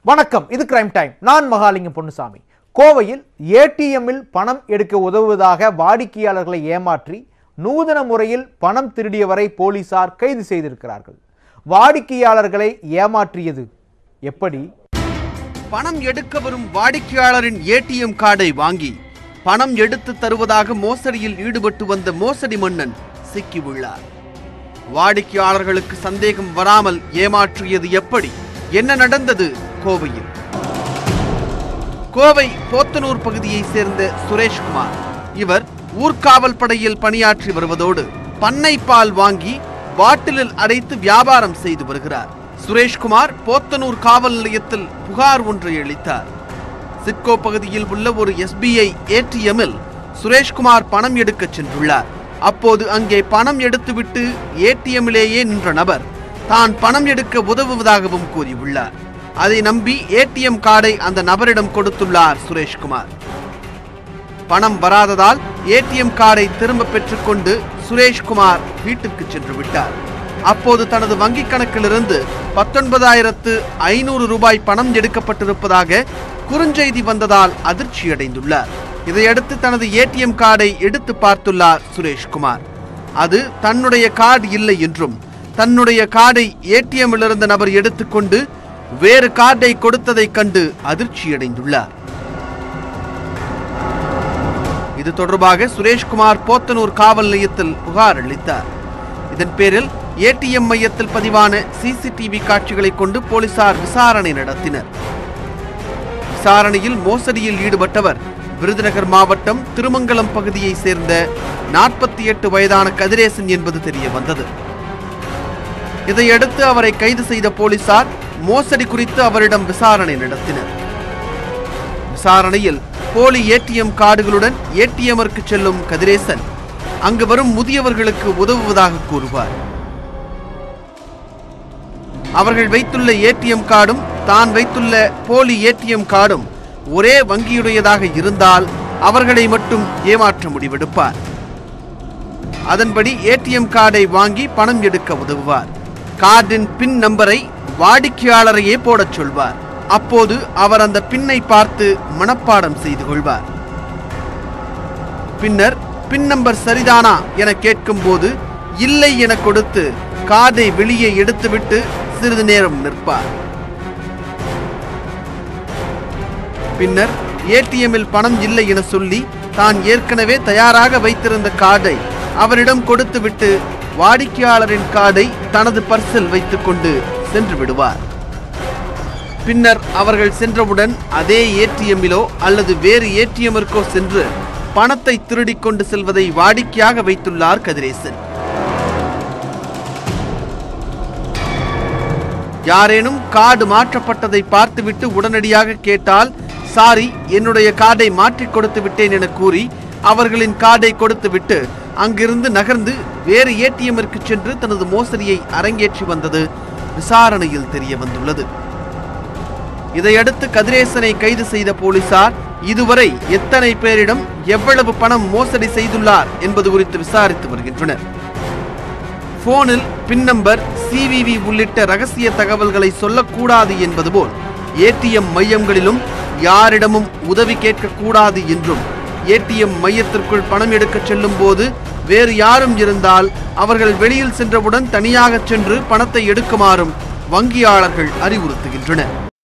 வணக்கம் இது crime time நான் மகாலிங்கம் பொன்னுசாமி கோவையில் ஏடிஎம்மில் பணம் எடுக்க உதவுவதாக வாடிக்கையாளர்களை ஏமாற்றி நூதன முறையில் பணம் திருடியவரை போலீசார் கைது செய்திருக்கிறார்கள் வாடிக்கையாளர்களை ஏமாற்றியது எப்படி பணம் எடுக்க வரும் வாடிக்கையாளரின் ஏடிஎம் கார்டை வாங்கி பணம் எடுத்து தருவதாக மோசடியில் ஈடுபட்டு வந்த மோசடி மன்னன் சிக்கியுள்ளார் வாடிக்கையாளர்களுக்கு சந்தேகம் வராமல் ஏமாற்றியது எப்படி என்ன நடந்தது கோவையில் கோவை போத்தனூர் பகுதியைச் சேர்ந்த சுரேஷ்குமார் இவர் ஊர்காவல் படையில் பணியாற்றி வருவதோடு பண்ணை பால் வாங்கி பாட்டிலில் அடைத்து வியாபாரம் செய்து வருகிறார் சுரேஷ்குமார் போத்தனூர் காவல் நிலையத்தில் புகார் ஒன்றை அளித்தார் சிட்கோ பகுதியில் உள்ள ஒரு எஸ்பிஐ ஏடிஎம்மில் சுரேஷ்குமார் பணம் எடுக்கச் சென்றுள்ளார் அப்போது அங்கே பணம் எடுத்துவிட்டு ஏடிஎம்மிலேயே நின்ற நபர் தான் பணம் எடுக்க உதவுவதாகவும் கூறியுள்ளார் அதை நம்பி ஏடிஎம் கார்டை அந்த நபரிடம் கொடுத்துள்ளார் சுரேஷ்குமார் பணம் வராததால் ஏடிஎம் கார்டை திரும்ப பெற்றுக்கொண்டு சுரேஷ்குமார் வீட்டுக்கு சென்று விட்டார் அப்போது தனது வங்கிக் கணக்கிலிருந்து பத்தொன்பதாயிரத்து ஐநூறு ரூபாய் பணம் எடுக்கப்பட்டிருப்பதாக குறுஞ்செய்தி வந்ததால் அதிர்ச்சியடைந்துள்ளார் இதையடுத்து தனது ஏடிஎம் கார்டை எடுத்து பார்த்துள்ளார் சுரேஷ்குமார் அது தன்னுடைய கார்டு இல்லை என்றும் தன்னுடைய கார்டை ஏடிஎம்மில் இருந்த நபர் எடுத்துக்கொண்டு வேறு கார்டை கொடுத்ததைக் கண்டு அதிர்ச்சியடைந்துள்ளார் இது தொடர்பாக சுரேஷ்குமார் போத்தனூர் காவல் நிலையத்தில் புகார் அளித்தார் இதன் பேரில் ஏடிஎம் மையத்தில் பதிவான சிசிடிவி காட்சிகளை கொண்டு போலீசார் விசாரணை நடத்தினர் விசாரணையில் மோசடியில் ஈடுபட்டவர் விருதுநகர் மாவட்டம் திருமங்கலம் பகுதியைச் சேர்ந்த நாற்பத்தி எட்டு வயதான கதிரேசன் என்பது தெரிய வந்தது இதையடுத்து அவரை கைது செய்த போலீசார் மோசடி குறித்து அவரிடம் விசாரணை நடத்தினர் விசாரணையில் போலி ஏடிஎம் கார்டுகளுடன் ஏடிஎம்மிற்கு செல்லும் கதிரேசன் அங்கு வரும் முதியவர்களுக்கு உதவுவதாக கூறுவார் அவர்கள் வைத்துள்ள ஏடிஎம் கார்டும் தான் வைத்துள்ள போலி ஏடிஎம் கார்டும் ஒரே வங்கியுடையதாக இருந்தால் அவர்களை மட்டும் ஏமாற்ற முடிவெடுப்பார் அதன்படி ஏடிஎம் கார்டை வாங்கி பணம் எடுக்க உதவுவார் கார்டின் பின் நம்பரை வாடிக்கையாளரையே போடச் சொல்வார் அப்போது அவர் அந்த பின்னை பார்த்து மனப்பாடம் செய்து கொள்வார் பின்னர் பின் நம்பர் சரிதானா என கேட்கும்போது இல்லை என கொடுத்து கார்டை வெளியே எடுத்துவிட்டு சிறிது நேரம் நிற்பார் பின்னர் ஏடிஎம்மில் பணம் இல்லை என சொல்லி தான் ஏற்கனவே தயாராக வைத்திருந்த கார்டை அவரிடம் கொடுத்துவிட்டு வாடிக்கையாளரின் கார்டை தனது பர்சில் வைத்துக்கொண்டு சென்று விடுவார் பின்னர் அவர்கள் சென்றவுடன் அதே ஏடிஎம்மிலோ அல்லது வேறு ஏடிஎம்மிற்கோ சென்று பணத்தை திருடிக் கொண்டு செல்வதை வாடிக்கையாக வைத்துள்ளார் கதிரேசன் யாரேனும் கார்டு மாற்றப்பட்டதை பார்த்துவிட்டு உடனடியாக கேட்டால் சாரி என்னுடைய கார்டை மாற்றிக் கொடுத்து விட்டேன் என கூறி அவர்களின் கார்டை கொடுத்துவிட்டு அங்கிருந்து நகர்ந்து வேறு ஏடிஎம்மிற்கு சென்று தனது மோசடியை அரங்கேற்றி வந்தது விசாரணையில் தெரிய வந்துள்ளது இதையடுத்து கதிரேசனை கைது செய்த போலீசார் இதுவரை எத்தனை பேரிடம் எவ்வளவு பணம் மோசடி செய்துள்ளார் என்பது குறித்து விசாரித்து வருகின்றனர் போனில் பின் நம்பர் சிவிவி உள்ளிட்ட ரகசிய தகவல்களை சொல்லக்கூடாது என்பது போல் ஏடிஎம் மையங்களிலும் யாரிடமும் உதவி கேட்கக்கூடாது என்றும் ஏடிஎம் மையத்திற்குள் பணம் எடுக்கச் செல்லும் போது வேறு யாரும் இருந்தால் அவர்கள் வெளியில் சென்றவுடன் தனியாகச் சென்று பணத்தை எடுக்குமாறும் வங்கியாளர்கள் அறிவுறுத்துகின்றனர்